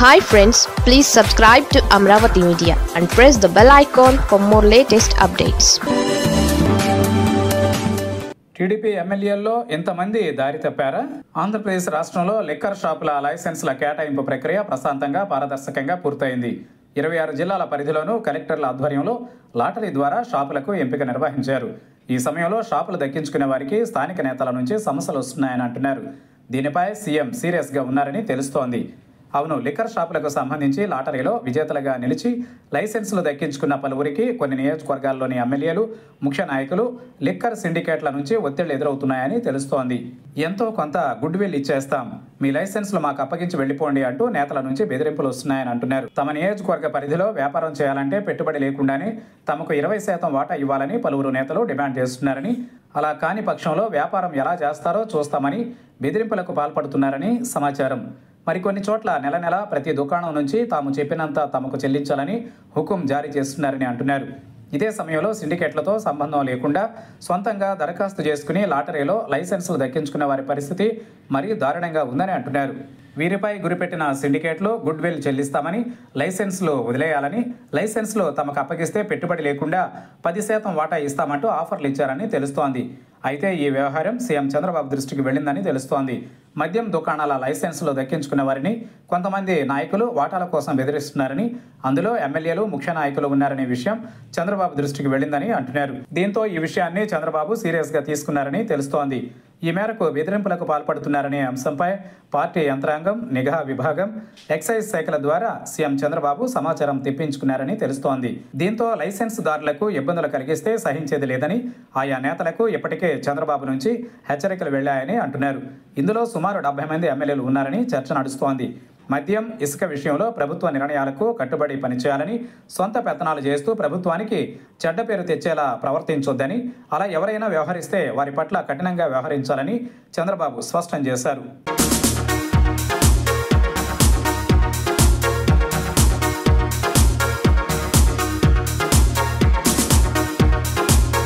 hi friends please subscribe to Amaravati media and press the bell icon for more latest updates TDP ఎమ్మెల్యేల్లో ఎంతమంది దారి తప్పారా ఆంధ్రప్రదేశ్ రాష్ట్రంలో liquor షాపుల లైసెన్సుల కేటాయింపు ప్రక్రియ ప్రశాంతంగా పారదర్శకంగా పూర్తయింది ఇరవై ఆరు జిల్లాల పరిధిలోనూ కలెక్టర్ల ఆధ్వర్యంలో లాటరీ ద్వారా షాపులకు ఎంపిక నిర్వహించారు ఈ సమయంలో షాపులు దక్కించుకునే వారికి స్థానిక నేతల నుంచి సమస్యలు వస్తున్నాయని అంటున్నారు దీనిపై సీఎం సీరియస్గా ఉన్నారని తెలుస్తోంది అవును లిక్కర్ షాపులకు సంబంధించి లాటరీలో విజేతలుగా నిలిచి లైసెన్సులు దక్కించుకున్న పలువురికి కొన్ని నియోజకవర్గాల్లోని ఎమ్మెల్యేలు ముఖ్య నాయకులు లిక్కర్ సిండికేట్ల నుంచి ఒత్తిళ్లు ఎదురవుతున్నాయని తెలుస్తోంది ఎంతో కొంత గుడ్ విల్ ఇచ్చేస్తాం మీ లైసెన్సులు మాకు అప్పగించి వెళ్ళిపోండి అంటూ నేతల నుంచి బెదిరింపులు వస్తున్నాయని అంటున్నారు తమ నియోజకవర్గ పరిధిలో వ్యాపారం చేయాలంటే పెట్టుబడి లేకుండానే తమకు ఇరవై శాతం వాటా ఇవ్వాలని పలువురు నేతలు డిమాండ్ చేస్తున్నారని అలా కాని పక్షంలో వ్యాపారం ఎలా చేస్తారో చూస్తామని బెదిరింపులకు పాల్పడుతున్నారని సమాచారం మరికొన్ని చోట్ల నెల నెల ప్రతి దుకాణం నుంచి తాము చెప్పినంత తమకు చెల్లించాలని హుకుం జారీ చేస్తున్నారని అంటున్నారు ఇదే సమయంలో సిండికేట్లతో సంబంధం లేకుండా సొంతంగా దరఖాస్తు చేసుకుని లాటరీలో లైసెన్సులు దక్కించుకున్న వారి పరిస్థితి మరీ దారుణంగా ఉందని అంటున్నారు వీరిపై గురిపెట్టిన సిండికేట్లు గుడ్ విల్ చెల్లిస్తామని లైసెన్సులు వదిలేయాలని లైసెన్సులు తమకు అప్పగిస్తే పెట్టుబడి లేకుండా పది శాతం వాటా ఇస్తామంటూ ఆఫర్లు ఇచ్చారని తెలుస్తోంది అయితే ఈ వ్యవహారం సీఎం చంద్రబాబు దృష్టికి వెళ్ళిందని తెలుస్తోంది మద్యం దుకాణాల లైసెన్సులు దక్కించుకున్న వారిని కొంతమంది నాయకులు వాటాల కోసం బెదిరిస్తున్నారని అందులో ఎమ్మెల్యేలు ముఖ్య నాయకులు ఉన్నారనే విషయం చంద్రబాబు దృష్టికి వెళ్ళిందని అంటున్నారు దీంతో ఈ విషయాన్ని చంద్రబాబు సీరియస్గా తీసుకున్నారని తెలుస్తోంది ఈ మేరకు బెదిరింపులకు పాల్పడుతున్నారనే అంశంపై పార్టీ యంత్రాంగం నిఘా విభాగం ఎక్సైజ్ శాఖల ద్వారా సీఎం చంద్రబాబు సమాచారం తెప్పించుకున్నారని తెలుస్తోంది దీంతో లైసెన్స్దారులకు ఇబ్బందులు కలిగిస్తే సహించేది లేదని ఆయా నేతలకు ఇప్పటికే చంద్రబాబు నుంచి హెచ్చరికలు వెళ్లాయని అంటున్నారు ఇందులో సుమారు డెబ్బై మంది ఎమ్మెల్యేలు ఉన్నారని చర్చ నడుస్తోంది మద్యం ఇసుక విషయంలో ప్రభుత్వ నిర్ణయాలకు కట్టుబడి పనిచేయాలని సొంత పెత్తనాలు చేస్తూ ప్రభుత్వానికి చెడ్డ పేరు తెచ్చేలా ప్రవర్తించొద్దని అలా ఎవరైనా వ్యవహరిస్తే వారి పట్ల కఠినంగా వ్యవహరించాలని చంద్రబాబు స్పష్టం చేశారు